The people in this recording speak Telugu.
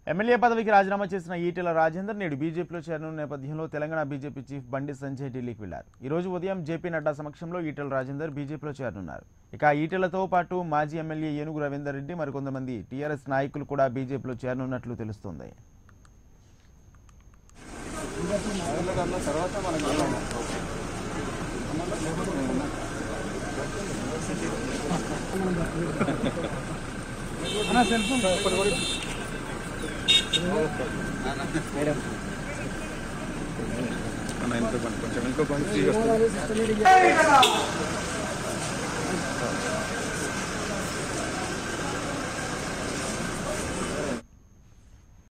ఎమ్మెల్యే పదవికి రాజీనామా చేసిన ఈటెల రాజేందర్ నేడు బీజేపీలో చేరనున్న నేపథ్యంలో తెలంగాణ బీజేపీ చీఫ్ బండి సంజయ్ ఢిల్లీకి వెళ్లారు ఈ రోజు ఉదయం జేపీ నడ్డా సమక్షంలో ఈటెల రాజేందర్ బీజేపీలో చేరనున్నారు ఇక ఈటెలతో పాటు మాజీ ఎమ్మెల్యే ఏనుగు రవీందర్ రెడ్డి మరికొంతమంది టీఆర్ఎస్ నాయకులు కూడా బీజేపీలో చేరనున్నట్లు తెలుస్తోంది అన్న ఇంకో కొంచెం కొంచెం ఇంకో కొంచెం ఫ్రీగా వస్తుంది.